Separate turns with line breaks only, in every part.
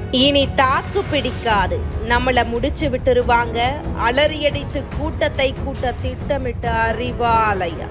இனி தாக்கு பிடிக்காது நம்மள முடிச்சு விட்டுருவாங்க அலறியடித்து கூட்டத்தை கூட்ட திட்டமிட்ட அறிவாலயம்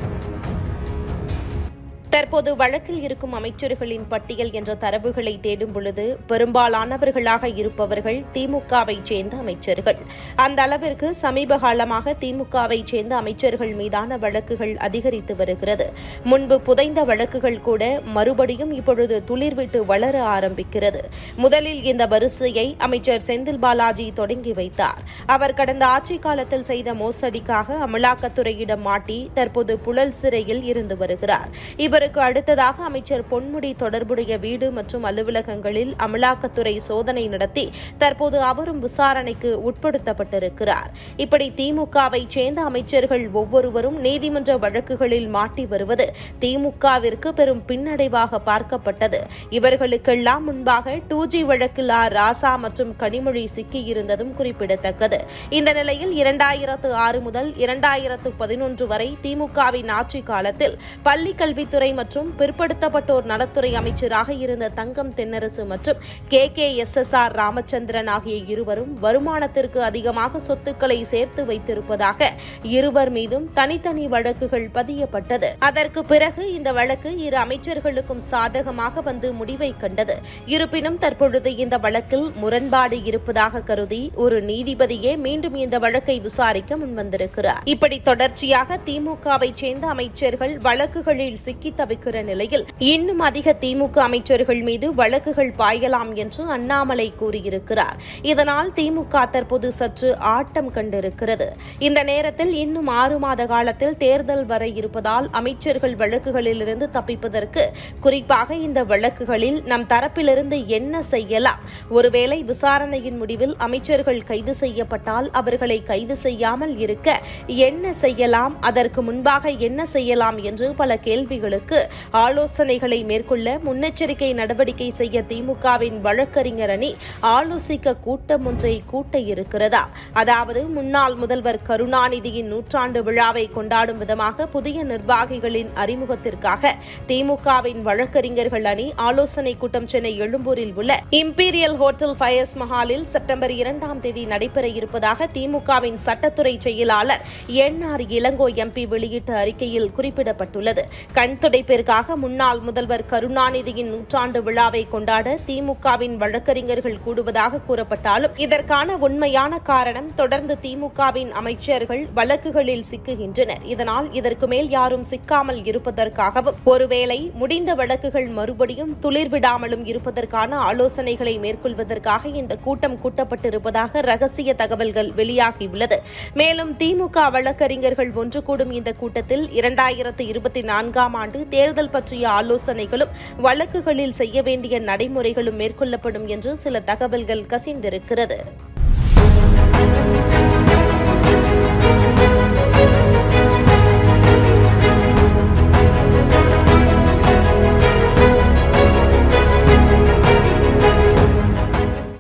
தற்போது வழக்கில் இருக்கும் அமைச்சர்களின் பட்டியல் என்ற தரவுகளை தேடும் பொழுது பெரும்பாலானவர்களாக இருப்பவர்கள் திமுகவை சேர்ந்த அமைச்சர்கள் அந்த அளவிற்கு சமீப காலமாக திமுகவை சேர்ந்த அமைச்சர்கள் மீதான வழக்குகள் அதிகரித்து வருகிறது முன்பு புதைந்த வழக்குகள் கூட மறுபடியும் இப்பொழுது துளிர்விட்டு வளர ஆரம்பிக்கிறது முதலில் இந்த வரிசையை அமைச்சர் செந்தில் பாலாஜி தொடங்கி வைத்தார் அவர் கடந்த ஆட்சி காலத்தில் செய்த மோசடிக்காக அமலாக்கத்துறையிடம் மாட்டி தற்போது புழல் சிறையில் இருந்து வருகிறார் இவருக்கு அடுத்ததாக அமைச்சர் பொன்முடி தொடர்புடைய வீடு மற்றும் அலுவலகங்களில் அமலாக்கத்துறை சோதனை நடத்தி தற்போது அவரும் விசாரணைக்கு உட்படுத்தப்பட்டிருக்கிறார் இப்படி திமுகவை சேர்ந்த அமைச்சர்கள் ஒவ்வொருவரும் நீதிமன்ற வழக்குகளில் மாட்டி வருவது திமுகவிற்கு பெரும் பின்னடைவாக பார்க்கப்பட்டது இவர்களுக்கெல்லாம் முன்பாக டூ ஜி வழக்கில் ஆர் ராசா மற்றும் கனிமொழி சிக்கியிருந்ததும் குறிப்பிடத்தக்கது இந்த நிலையில் இரண்டாயிரத்து ஆறு முதல் இரண்டாயிரத்து பதினொன்று வரை திமுகவின் ஆட்சி காலத்தில் பள்ளி கல்வித்துறை மற்றும் பிற்படுத்தப்பட்டோர் நலத்துறை அமைச்சராக இருந்த தங்கம் தென்னரசு மற்றும் K K S S R Ramachandran ஆகிய இருவரும் வருமானத்திற்கு அதிகமாக சொத்துக்களை சேர்த்து வைத்திருப்பதாக இருவர் மீதும் தனித்தனி வழக்குகள் பதியப்பட்டது அதற்கு பிறகு இந்த வழக்கு இரு அமைச்சர்களுக்கும் சாதகமாக வந்து முடிவை கண்டது இருப்பினும் தற்பொழுது இந்த வழக்கில் முரண்பாடு இருப்பதாக கருதி ஒரு நீதிபதியே மீண்டும் இந்த வழக்கை விசாரிக்க முன்வந்திருக்கிறார் இப்படி தொடர்ச்சியாக திமுகவை சேர்ந்த அமைச்சர்கள் வழக்குகளில் சிக்கி தவிக்கிற நிலையில் இன்னும் அதிக திமுக அமைச்சர்கள் மீது வழக்குகள் பாயலாம் என்று அண்ணாமலை கூறியிருக்கிறார் இதனால் திமுக தற்போது சற்று ஆட்டம் கண்டிருக்கிறது இந்த நேரத்தில் இன்னும் ஆறு மாத காலத்தில் தேர்தல் வர இருப்பதால் அமைச்சர்கள் வழக்குகளிலிருந்து தப்பிப்பதற்கு குறிப்பாக இந்த வழக்குகளில் நம் தரப்பிலிருந்து என்ன செய்யலாம் ஒருவேளை விசாரணையின் முடிவில் அமைச்சர்கள் கைது செய்யப்பட்டால் அவர்களை கைது செய்யாமல் இருக்க என்ன செய்யலாம் அதற்கு முன்பாக என்ன செய்யலாம் என்று பல கேள்விகளுக்கு ஆலோசனைகளை மேற்கொள்ள முன்னெச்சரிக்கை நடவடிக்கை செய்ய திமுகவின் வழக்கறிஞர் அணி ஆலோசிக்க கூட்டம் ஒன்றை கூட்ட இருக்கிறதா அதாவது முன்னாள் முதல்வர் கருணாநிதியின் நூற்றாண்டு விழாவை கொண்டாடும் விதமாக புதிய நிர்வாகிகளின் அறிமுகத்திற்காக திமுகவின் வழக்கறிஞர்கள் அணி ஆலோசனை கூட்டம் சென்னை எழும்பூரில் உள்ள இம்பீரியல் ஹோட்டல் ஃபயர்ஸ் மஹாலில் செப்டம்பர் இரண்டாம் தேதி நடைபெற இருப்பதாக திமுகவின் சட்டத்துறை செயலாளர் என் ஆர் இளங்கோ எம்பி வெளியிட்ட அறிக்கையில் குறிப்பிடப்பட்டுள்ளது கண் துடைப்பிற்காக முன்னாள் முதல்வர் கருணாநிதியின் நூற்றாண்டு விழாவை கொண்டாட திமுகவின் வழக்கறிஞர்கள் கூடுவதாக கூறப்பட்டாலும் இதற்கான உண்மையான காரணம் தொடர்ந்து திமுகவின் அமைச்சர்கள் வழக்குகளில் சிக்குகின்றனர் இதனால் இதற்கு மேல் யாரும் சிக்காமல் இருப்பதற்காகவும் ஒருவேளை முடிந்த வழக்குகள் மறுபடியும் துளிர்விடாமலும் இருப்பதற்கான ஆலோசனைகளை மேற்கொள்வதற்காக இந்த கூட்டம் கூட்டப்பட்டிருப்பதாக ரகசிய தகவல்கள் வெளியாகியுள்ளது மேலும் திமுக வழக்கறிஞர்கள் ஒன்று கூடும் இந்த கூட்டத்தில் இரண்டாயிரத்து இருபத்தி நான்காம் ஆண்டு தேர்தல் பற்றிய ஆலோசனைகளும் வழக்குகளில் செய்ய வேண்டிய நடைமுறைகளும் மேற்கொள்ளப்படும் என்று சில தகவல்கள் கசிந்திருக்கிறது